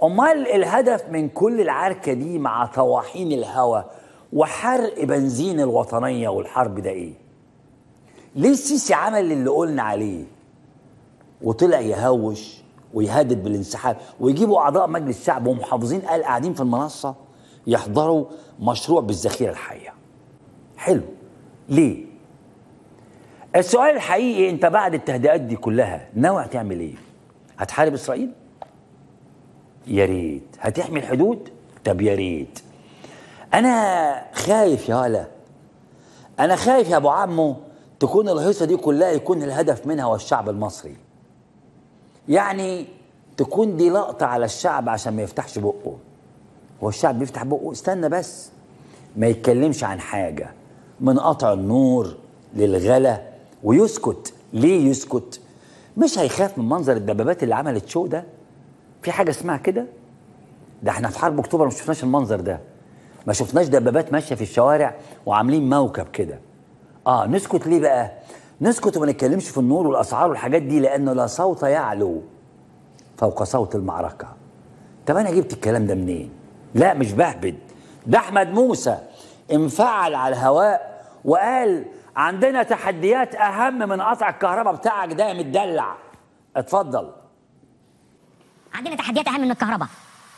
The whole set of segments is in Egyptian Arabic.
امال الهدف من كل العركه دي مع طواحين الهوى وحرق بنزين الوطنيه والحرب ده ايه ليه السيسي عمل اللي قلنا عليه وطلع يهوش ويهدد بالانسحاب ويجيبوا اعضاء مجلس الشعب ومحافظين قال قاعدين في المنصه يحضروا مشروع بالذخيره الحيه حلو ليه السؤال الحقيقي انت بعد التهدئات دي كلها ناوي تعمل ايه هتحارب اسرائيل يا ريت هتحمي الحدود طب يا ريت انا خايف يا هلا انا خايف يا ابو عمو تكون الهيصه دي كلها يكون الهدف منها هو الشعب المصري يعني تكون دي لقطه على الشعب عشان ما يفتحش بقه هو الشعب بيفتح بقه استنى بس ما يتكلمش عن حاجه من قطع النور للغلا ويسكت ليه يسكت مش هيخاف من منظر الدبابات اللي عملت شو ده في حاجه اسمها كده ده احنا في حرب اكتوبر ما شفناش المنظر ده ما شفناش دبابات ماشيه في الشوارع وعاملين موكب كده اه نسكت ليه بقى نسكت وما نتكلمش في النور والاسعار والحاجات دي لانه لا صوت يعلو فوق صوت المعركه طب انا جبت الكلام ده منين لا مش بهبد ده احمد موسى انفعل على الهواء وقال عندنا تحديات اهم من قطع الكهرباء بتاعك ده يا متدلع اتفضل عندنا تحديات اهم من الكهرباء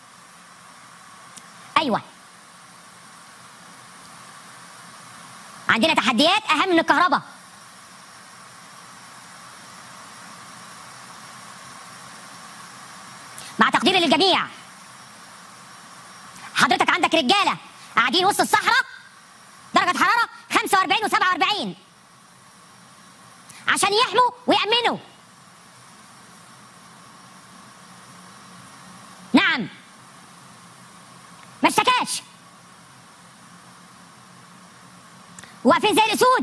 ايوه عندنا تحديات اهم من الكهرباء مع تقديري للجميع حضرتك عندك رجاله قاعدين وسط الصحراء درجه حراره 45 و47 عشان يحموا ويأمنوا نعم ما اشتكاش واقفين زي الاسود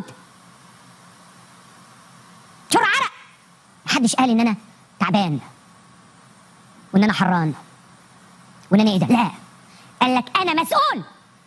شر عرق محدش قال ان انا تعبان وان انا حران وان انا ايه ده لا قال لك انا مسؤول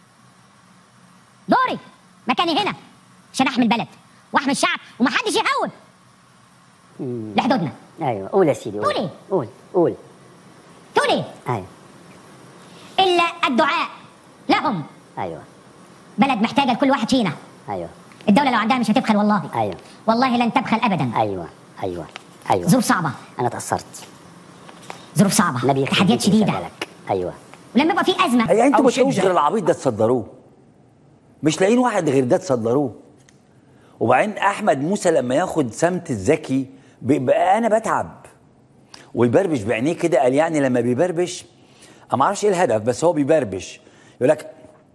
دوري مكاني هنا عشان احمي البلد واحمي الشعب ومحدش يهون لحدودنا ايوه قول يا سيدي قول قولي. قول قول تقول ايه ايوه الا الدعاء لهم ايوه بلد محتاجه لكل واحد فينا ايوه الدوله لو عندها مش هتبخل والله ايوه والله لن تبخل ابدا ايوه ايوه ايوه ظروف صعبه انا اتاثرت ظروف صعبه نبي يخليك تحديات شديده يشغلك. ايوه ولما يبقى في ازمه هي انتوا أو مش لاقيين شدة، غير العبيط ده تصدروه مش لاقيين واحد غير ده تصدروه وبعدين احمد موسى لما ياخد سمت الذكي بيبقى انا بتعب ويبربش بعينيه كده قال يعني لما بيبربش انا ما اعرفش ايه الهدف بس هو بيبربش يقول لك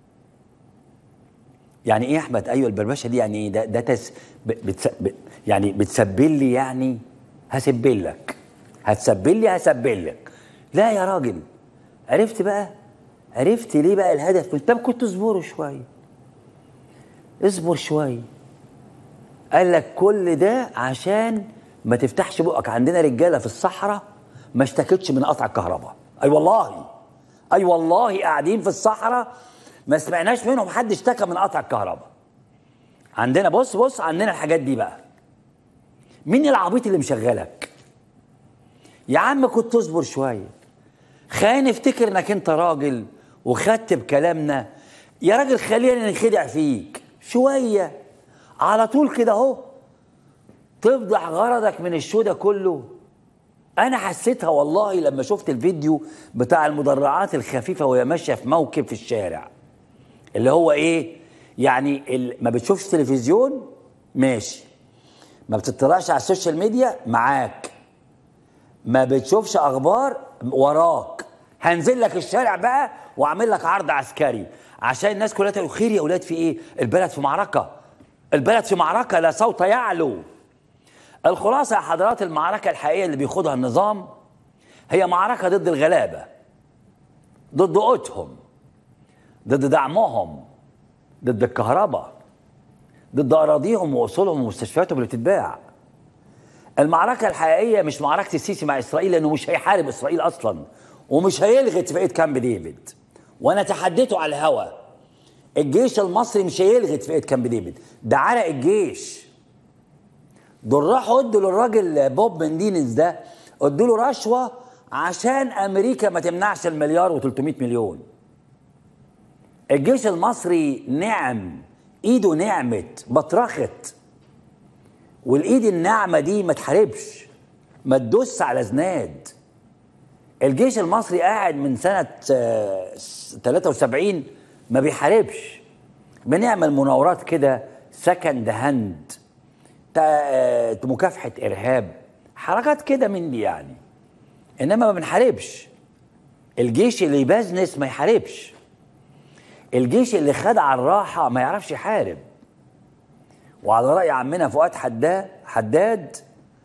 يعني ايه يا احمد ايوه البربشه دي يعني ايه ده ده تس ب- بتس ب يعني بتسبل لي يعني هسبل لك هتسبل لي هسبل لك لا يا راجل عرفت بقى عرفت ليه بقى الهدف طب كنت تصبروا شويه اصبر شويه قال لك كل ده عشان ما تفتحش بقك عندنا رجاله في الصحراء ما اشتكتش من قطع الكهرباء اي والله اي والله قاعدين في الصحراء ما سمعناش منهم حد اشتكى من قطع الكهرباء عندنا بص بص عندنا الحاجات دي بقى مين العبيط اللي مشغلك يا عم كنت تصبر شويه خلينا نفتكر انك انت راجل وخدت بكلامنا يا راجل خلينا نخدع فيك شويه على طول كده اهو تفضح غرضك من الشو ده كله انا حسيتها والله لما شفت الفيديو بتاع المدرعات الخفيفه وهي ماشيه في موكب في الشارع اللي هو ايه يعني ال- ما بتشوفش تلفزيون ماشي ما بتطلعش على السوشيال ميديا معاك ما بتشوفش اخبار وراك هنزل لك الشارع بقى واعمل لك عرض عسكري عشان الناس كلها تقول خير يا اولاد في ايه البلد في معركه البلد في معركه لا صوت يعلو الخلاصه يا حضرات المعركه الحقيقيه اللي بيخوضها النظام هي معركه ضد الغلابه ضد قوتهم ضد دعمهم ضد الكهرباء ضد اراضيهم واصولهم ومستشفياتهم اللي بتتباع المعركة الحقيقية مش معركة السيسي مع إسرائيل لأنه مش هيحارب إسرائيل أصلا ومش هيلغي اتفاقية كامب ديفيد وأنا تحديته على الهوا الجيش المصري مش هيلغي اتفاقية كامب ديفيد ده عرق الجيش دول راحوا ادوا للراجل بوب مندينز ده ادوا له رشوة عشان امريكا ما تمنعش المليار و300 مليون الجيش المصري نعم ايده نعمت بطرخت والايد الناعمه دي ما تحاربش ما تدوس على زناد الجيش المصري قاعد من سنه آه، 73 ما بيحاربش بنعمل مناورات كده سكند هاند تا- مكافحه ارهاب حركات كده من دي يعني انما ما بنحاربش الجيش اللي يبزنس ما يحاربش الجيش اللي خد على الراحه ما يعرفش يحارب وعلى راي عمنا فؤاد حداد حداد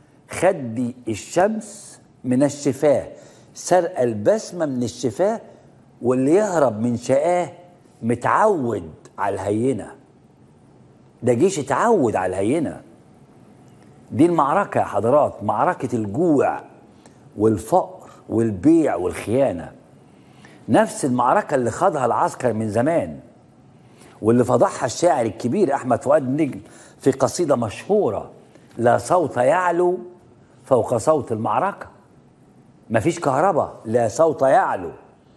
خدي الشمس من الشفاه سرق البسمه من الشفاه واللي يهرب من شقاه متعود على الهينه ده جيش اتعود على الهينه دي المعركه يا حضرات معركه الجوع والفقر والبيع والخيانه نفس المعركه اللي خاضها العسكر من زمان واللي فضحها الشاعر الكبير احمد فؤاد نجم في قصيده مشهوره لا صوت يعلو فوق صوت المعركه مفيش كهرباء لا صوت يعلو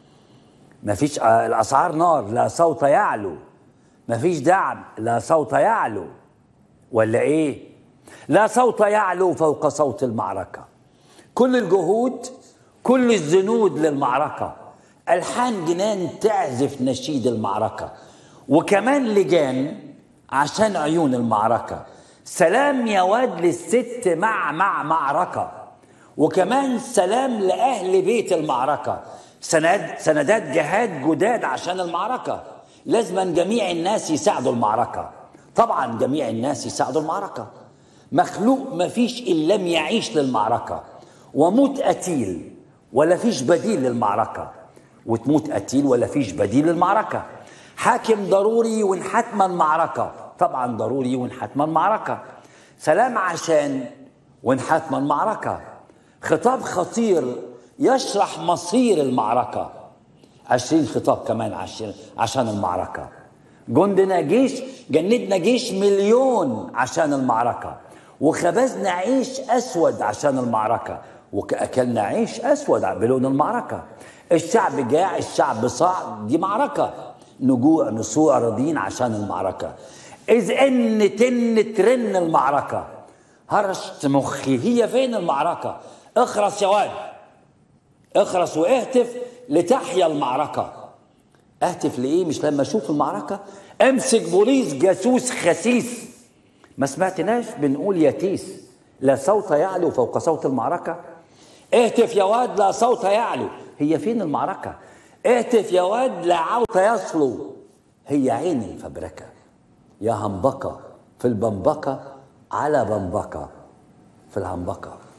مفيش آه، الاسعار نار لا صوت يعلو مفيش دعم لا صوت يعلو ولا ايه لا صوت يعلو فوق صوت المعركه كل الجهود كل الزنود للمعركه الحان جنان تعزف نشيد المعركه وكمان لجان عشان عيون المعركه سلام يا واد للست مع مع معركه وكمان سلام لاهل بيت المعركه سند سندات جهاد جداد عشان المعركه لازما جميع الناس يساعدوا المعركه طبعا جميع الناس يساعدوا المعركه مخلوق ما فيش إن لم يعيش للمعركة وموت قتيل ولا فيش بديل للمعركة وتموت قتيل ولا فيش بديل للمعركة حاكم ضروري وانحتم المعركة طبعا ضروري وانحتم المعركة سلام عشان وانحتم المعركة خطاب خطير يشرح مصير المعركة عشرين خطاب كمان عشان, عشان المعركة جندنا جيش جندنا جيش مليون عشان المعركة وخبزنا عيش أسود عشان المعركة وأكلنا عيش أسود بلون المعركة الشعب جاع الشعب صاع دي معركة نجوع نصوع راضيين عشان المعركة إذ إن تن ترن المعركة هرشت مخي هي فين المعركة اخرس يا واد اخرس واهتف لتحيا المعركة اهتف لايه مش لما اشوف المعركة امسك بوليس جاسوس خسيس ما سمعتناش بنقول يا تيس لا صوت يعلو فوق صوت المعركة اهتف يا واد لا صوت يعلو هي فين المعركة اهتف يا واد لا عوت يصلو هي عين الفبركة يا همبكة في البنبكة على بنبكة في الهنبكة